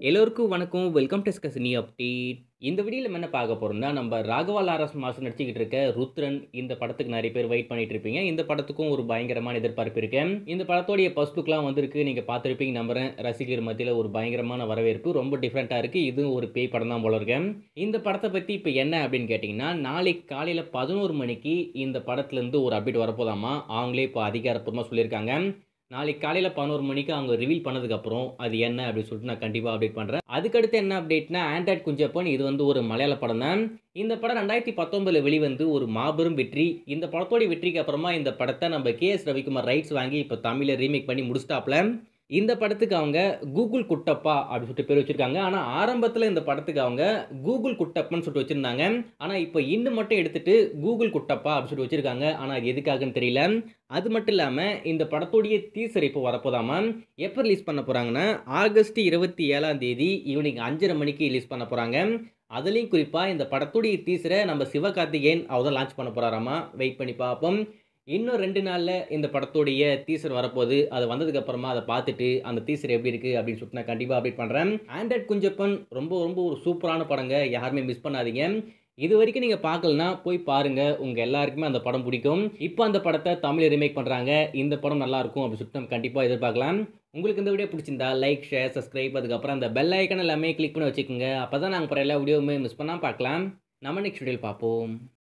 எல்லோருக்கும் வணக்கம் welcome to ஸ்கசினி update இந்த வீடியோவில் நம்ம என்ன பார்க்க போகிறோம்னா நம்ம ராகவா லாரஸ் மாசம் நடிச்சுக்கிட்டு இருக்க ருத்ரன் இந்த படத்துக்கு நிறைய பேர் வெயிட் பண்ணிட்டு இருப்பீங்க இந்த படத்துக்கும் ஒரு பயங்கரமான எதிர்பார்ப்பு இருக்கு இந்த படத்தோடைய ஃபர்ஸ்ட் லுக்லாம் வந்திருக்கு நீங்கள் பார்த்துருப்பீங்க நம்புறேன் ரசிகர் மத்தியில் ஒரு பயங்கரமான வரவேற்பு ரொம்ப டிஃப்ரெண்ட்டாக இருக்குது இது ஒரு பேய் படம் தான் போல இருக்கு இந்த படத்தை பற்றி இப்போ என்ன அப்படின்னு கேட்டிங்கன்னா நாளைக்கு காலையில் பதினோரு மணிக்கு இந்த படத்துலேருந்து ஒரு அப்டேட் வரப்போதாமா அவங்களே இப்போ அதிகாரப்பூர்வமாக சொல்லியிருக்காங்க நாளைக்கு காலையில் பதினோரு மணிக்கு அவங்க ரிவீல் பண்ணதுக்கப்புறம் அது என்ன அப்படின்னு சொல்லிட்டு நான் கண்டிப்பாக அப்டேட் பண்ணுறேன் அதுக்கடுத்து என்ன அப்டேட்னா ஆண்ட்ராய்ட் குஞ்சப்பன் இது வந்து ஒரு மலையாள படம் தான் இந்த படம் ரெண்டாயிரத்தி பத்தொன்பதில் வெளிவந்து ஒரு மாபெரும் வெற்றி இந்த படத்தோடைய வெற்றிக்கு அப்புறமா இந்த படத்தை நம்ம கே எஸ் ரவிக்குமார் ரைட்ஸ் வாங்கி இப்போ தமிழில் ரீமேக் பண்ணி முடிச்சிட்டாப்ல இந்த படத்துக்கு அவங்க கூகுள் குட்டப்பா அப்படின்னு சொல்லிட்டு பேர் வச்சுருக்காங்க ஆனால் ஆரம்பத்தில் இந்த படத்துக்கு அவங்க கூகுள் குட்டப்பன்னு சொல்லிட்டு வச்சுருந்தாங்க ஆனால் இப்போ இன்னும் மட்டும் எடுத்துட்டு கூகுள் குட்டப்பா அப்படின்னு சொல்லிட்டு வச்சுருக்காங்க ஆனால் அது எதுக்காகன்னு தெரியல அது மட்டும் இல்லாமல் இந்த படத்தோடைய டீசர் இப்போ வரப்போதாமா எப்போ ரிலீஸ் பண்ண போகிறாங்கன்னா ஆகஸ்ட் இருபத்தி ஏழாம் தேதி ஈவினிங் அஞ்சரை மணிக்கு ரிலீஸ் பண்ண போகிறாங்க அதுலேயும் குறிப்பாக இந்த படத்துடைய டீசரை நம்ம சிவகார்த்திகேயன் அவர் தான் லான்ச் பண்ண போகிறாராமா வெயிட் பண்ணி பார்ப்போம் இன்னும் ரெண்டு நாளில் இந்த படத்தோடைய டீசர் வரப்போகுது அது வந்ததுக்கப்புறமா அதை பார்த்துட்டு அந்த டீசர் எப்படி இருக்குது அப்படின்னு சொல்லிட்டு நான் கண்டிப்பாக அப்டேட் பண்ணுறேன் ஆண்ட்ராய்ட் குஞ்சப்பன் ரொம்ப ரொம்ப ஒரு சூப்பரான படங்க யாருமே மிஸ் பண்ணாதீங்க இது வரைக்கும் நீங்கள் பார்க்கலனா போய் பாருங்கள் உங்கள் எல்லாருக்குமே அந்த படம் பிடிக்கும் இப்போ அந்த படத்தை தமிழ் ரீமேக் பண்ணுறாங்க இந்த படம் நல்லாயிருக்கும் அப்படின்னு சொல்லிட்டு நம்ம கண்டிப்பாக எதிர்பார்க்கலாம் உங்களுக்கு இந்த வீடியோ பிடிச்சிருந்தா லைக் ஷேர் சப்ஸ்கிரைப் அதுக்கப்புறம் அந்த பெல் ஐக்கன் எல்லாமே கிளிக் பண்ணி வச்சுக்கோங்க அப்போ தான் நாங்கள் போகிற எல்லா வீடியோவுமே மிஸ் பண்ணால் பார்க்கலாம் நம்ம நெக்ஸ்ட் வீடியோவில் பார்ப்போம்